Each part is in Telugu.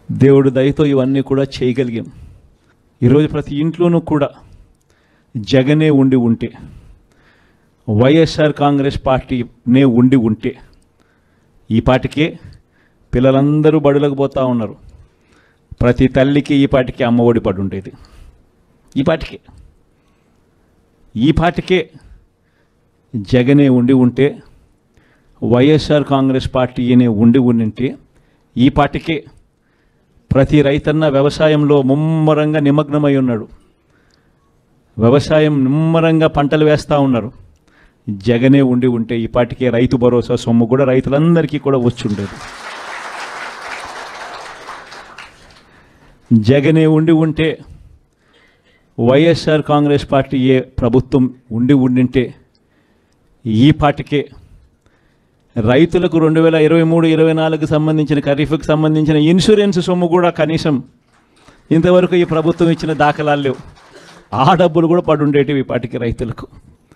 దేవుడు దయతో ఇవన్నీ కూడా చేయగలిగాం ఈరోజు ప్రతి ఇంట్లోనూ కూడా జగనే ఉండి ఉంటే వైఎస్ఆర్ కాంగ్రెస్ పార్టీనే ఉండి ఉంటే ఈ పాటికే పిల్లలందరూ బడులకు పోతా ఉన్నారు ప్రతి తల్లికి ఈ పాటికి అమ్మఒడి పడి ఉండేది ఈ పాటికే ఈ పాటికే జగనే ఉండి ఉంటే వైఎస్ఆర్ కాంగ్రెస్ పార్టీనే ఉండి ఉండింటే ఈ పాటికే ప్రతి రైతన్న వ్యవసాయంలో ముమ్మరంగా నిమగ్నమై ఉన్నాడు వ్యవసాయం ముమ్మరంగా పంటలు వేస్తూ ఉన్నారు జగనే ఉండి ఉంటే ఈ పాటికే రైతు భరోసా సొమ్ము కూడా రైతులందరికీ కూడా వచ్చి ఉండేది జగనే ఉండి ఉంటే వైఎస్ఆర్ కాంగ్రెస్ పార్టీ ఏ ప్రభుత్వం ఉండి ఉండింటే ఈ పాటికే రైతులకు రెండు వేల ఇరవై మూడు ఇరవై నాలుగుకి సంబంధించిన ఖరీఫ్కి సంబంధించిన ఇన్సూరెన్స్ సొమ్ము కూడా కనీసం ఇంతవరకు ఈ ప్రభుత్వం ఇచ్చిన దాఖలాలు లేవు ఆ డబ్బులు కూడా పడుండేటివి ఈ పాటికి రైతులకు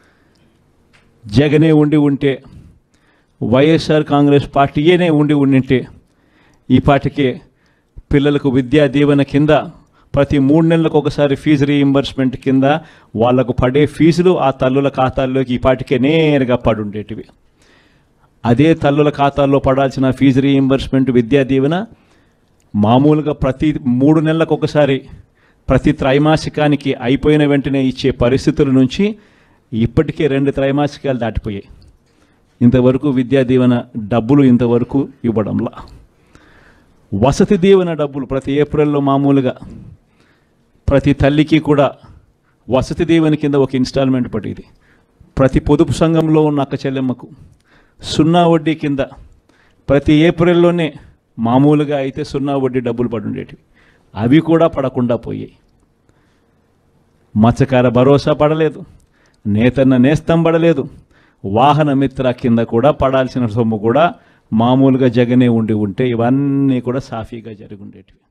జగనే ఉండి ఉంటే వైఎస్ఆర్ కాంగ్రెస్ పార్టీయేనే ఉండి ఉండింటే ఈ పాటికే పిల్లలకు విద్యా దీవెన కింద ప్రతి మూడు నెలలకు ఒకసారి ఫీజు రీయింబర్స్మెంట్ కింద వాళ్లకు పడే ఫీజులు ఆ తల్లుల ఖాతాల్లోకి ఈ పాటికే నేరుగా పడుండేటివి అదే తల్లుల ఖాతాల్లో పడాల్సిన ఫీజు రీయింబర్స్మెంట్ విద్యా దీవెన మామూలుగా ప్రతి మూడు నెలలకు ఒకసారి ప్రతి త్రైమాసికానికి అయిపోయిన వెంటనే ఇచ్చే పరిస్థితుల నుంచి ఇప్పటికే రెండు త్రైమాసికాలు దాటిపోయాయి ఇంతవరకు విద్యా దీవెన డబ్బులు ఇంతవరకు ఇవ్వడంలా వసతి దీవెన డబ్బులు ప్రతి ఏప్రిల్లో మామూలుగా ప్రతి తల్లికి కూడా వసతి దీవెన కింద ఒక ఇన్స్టాల్మెంట్ పడేది ప్రతి పొదుపు సంఘంలో ఉన్న అక్క చెల్లెమ్మకు సున్నా వడ్డీ కింద ప్రతి ఏప్రిల్లోనే మామూలుగా అయితే సున్నా వడ్డీ డబ్బులు పడుండేటివి అవి కూడా పడకుండా పోయాయి మత్స్యకార భరోసా పడలేదు నేతన్న నేస్తం పడలేదు వాహన మిత్ర కింద కూడా పడాల్సిన సొమ్ము కూడా మామూలుగా జగనే ఉండి ఉంటే ఇవన్నీ కూడా సాఫీగా జరిగి ఉండేటివి